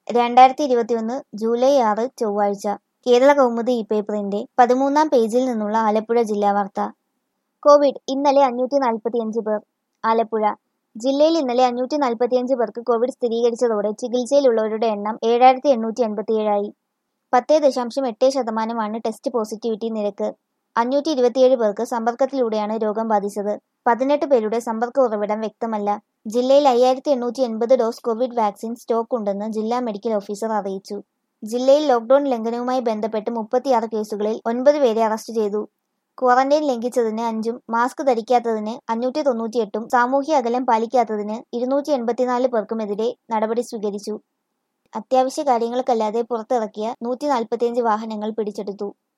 രണ്ടായിരത്തി ഇരുപത്തിയൊന്ന് ജൂലൈ ആറ് ചൊവ്വാഴ്ച കേരള കൗമുദി ഈ പേപ്പറിന്റെ പതിമൂന്നാം പേജിൽ നിന്നുള്ള ആലപ്പുഴ ജില്ലാ വാർത്ത കോവിഡ് ഇന്നലെ അഞ്ഞൂറ്റി നാൽപ്പത്തിയഞ്ച് പേർ ആലപ്പുഴ ജില്ലയിൽ ഇന്നലെ അഞ്ഞൂറ്റി നാൽപ്പത്തിയഞ്ച് പേർക്ക് കോവിഡ് സ്ഥിരീകരിച്ചതോടെ ചികിത്സയിലുള്ളവരുടെ എണ്ണം ഏഴായിരത്തി എണ്ണൂറ്റി എൺപത്തിയേഴായി പത്ത് ദശാംശം എട്ട് ശതമാനമാണ് ടെസ്റ്റ് പോസിറ്റിവിറ്റി നിരക്ക് അഞ്ഞൂറ്റി ഇരുപത്തിയേഴ് പേർക്ക് സമ്പർക്കത്തിലൂടെയാണ് രോഗം ബാധിച്ചത് പതിനെട്ട് പേരുടെ സമ്പർക്ക ഉറവിടം വ്യക്തമല്ല ജില്ലയിൽ അയ്യായിരത്തി എണ്ണൂറ്റി എൺപത് ഡോസ് കോവിഡ് വാക്സിൻ സ്റ്റോക്ക് ഉണ്ടെന്ന് ജില്ലാ മെഡിക്കൽ ഓഫീസർ അറിയിച്ചു ജില്ലയിൽ ലോക്ഡൌൺ ലംഘനവുമായി ബന്ധപ്പെട്ട് മുപ്പത്തിയാറ് കേസുകളിൽ ഒൻപത് പേരെ അറസ്റ്റ് ചെയ്തു ക്വാറന്റൈൻ ലംഘിച്ചതിന് അഞ്ചും മാസ്ക് ധരിക്കാത്തതിന് അഞ്ഞൂറ്റി തൊണ്ണൂറ്റിയെട്ടും സാമൂഹ്യ അകലം പാലിക്കാത്തതിന് ഇരുന്നൂറ്റി എൺപത്തിനാല് പേർക്കുമെതിരെ നടപടി സ്വീകരിച്ചു അത്യാവശ്യ കാര്യങ്ങൾക്കല്ലാതെ പുറത്തിറക്കിയ നൂറ്റി നാൽപ്പത്തിയഞ്ച് വാഹനങ്ങൾ പിടിച്ചെടുത്തു